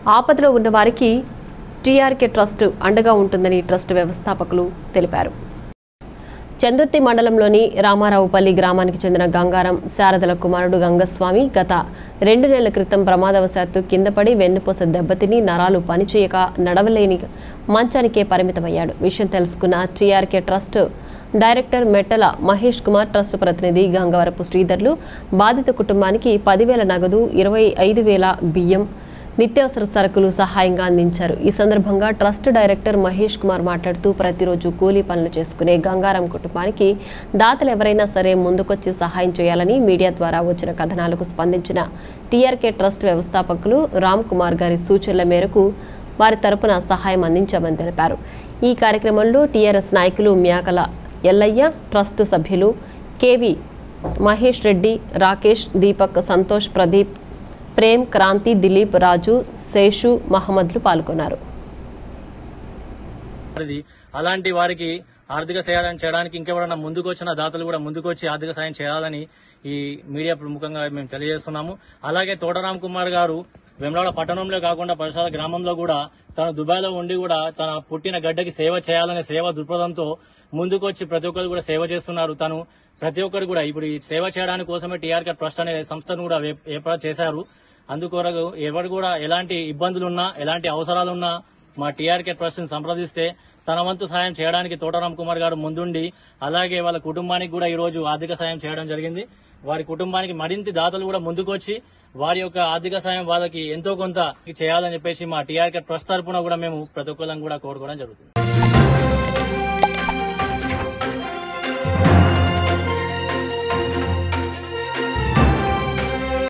ఆపదలో ఉన్న వారికి టీఆర్కే ట్రస్ట్ అండగా ఉంటుందని ట్రస్ట్ వ్యవస్థాపకులు తెలిపారు చందుర్తి మండలంలోని రామారావుపల్లి గ్రామానికి చెందిన గంగారం శారదల కుమారుడు గంగస్వామి గత రెండు నెలల క్రితం ప్రమాదవశాత్తు కిందపడి వెన్నుపూస దెబ్బతిని నరాలు పనిచేయక నడవలేని మంచానికే పరిమితమయ్యాడు విషయం తెలుసుకున్న TRK trust director Mettala Mahesh Kumar trust ప్రతినిధి గంగవరపు శ్రీధర్లు బాధిత కుటుంబానికి పదివేల నగదు ఇరవై ఐదు వేల బియ్యం నిత్యావసర సరుకులు సహాయంగా అందించారు ఈ సందర్భంగా ట్రస్ట్ డైరెక్టర్ మహేష్ కుమార్ మాట్లాడుతూ ప్రతిరోజు కూలీ పనులు చేసుకునే గంగారం కుటుంబానికి దాతలు ఎవరైనా సరే ముందుకొచ్చి సహాయం చేయాలని మీడియా ద్వారా వచ్చిన కథనాలకు స్పందించిన టీఆర్కే ట్రస్ట్ వ్యవస్థాపకులు రామ్ కుమార్ గారి సూచనల మేరకు వారి తరపున సహాయం అందించామని తెలిపారు ఈ కార్యక్రమంలో టీఆర్ఎస్ నాయకులు మ్యాకల ఎల్లయ్య ట్రస్ట్ సభ్యులు కేవి మహేష్ రెడ్డి రాకేష్ దీపక్ సంతోష్ ప్రదీప్ ప్రేమ్ క్రాంతి దిలీప్ రాజు శేషు మహమ్మద్లు పాల్గొన్నారు వారిది అలాంటి వారికి ఆర్థిక సహాయం చేయడానికి ఇంకెవరైనా ముందుకు వచ్చిన దాతలు కూడా ముందుకు వచ్చి ఆర్థిక సాయం చేయాలని ఈ మీడియా ప్రముఖంగా మేము తెలియజేస్తున్నాము అలాగే తోటరామ్ కుమార్ గారు వెమ్లాడ పట్టణంలో కాకుండా పరిసర గ్రామంలో కూడా తను దుబాయ్లో ఉండి కూడా తన పుట్టిన గడ్డకి సేవ చేయాలనే సేవ దృక్పథంతో ముందుకు వచ్చి ప్రతి ఒక్కరు కూడా సేవ చేస్తున్నారు తను ప్రతి ఒక్కరు కూడా ఇప్పుడు ఈ సేవ చేయడానికి కోసమే టీఆర్కే ట్రస్ట్ అనే సంస్థను కూడా వే- ఏర్పాటు చేశారు అందుకొరకు ఎవరు కూడా ఎలాంటి ఇబ్బందులున్నా ఎలాంటి అవసరాలున్నా మా టీఆర్కే ట్రస్ట్ ని సంప్రదిస్తే తన వంతు సాయం చేయడానికి తోటరాం కుమార్ గారు ముందుండి అలాగే వాళ్ళ కుటుంబానికి కూడా ఈ రోజు ఆర్థిక సాయం చేయడం జరిగింది వారి కుటుంబానికి మరింత దాతలు కూడా ముందుకొచ్చి వారి యొక్క ఆర్థిక సాయం వాళ్ళకి ఎంతో కొంత చేయాలని చెప్పేసి మా టీఆర్కే ట్రస్ట్ తరపున కూడా మేము ప్రతి ఒక్కరిని కూడా కోరుకోవడం జరుగుతుంది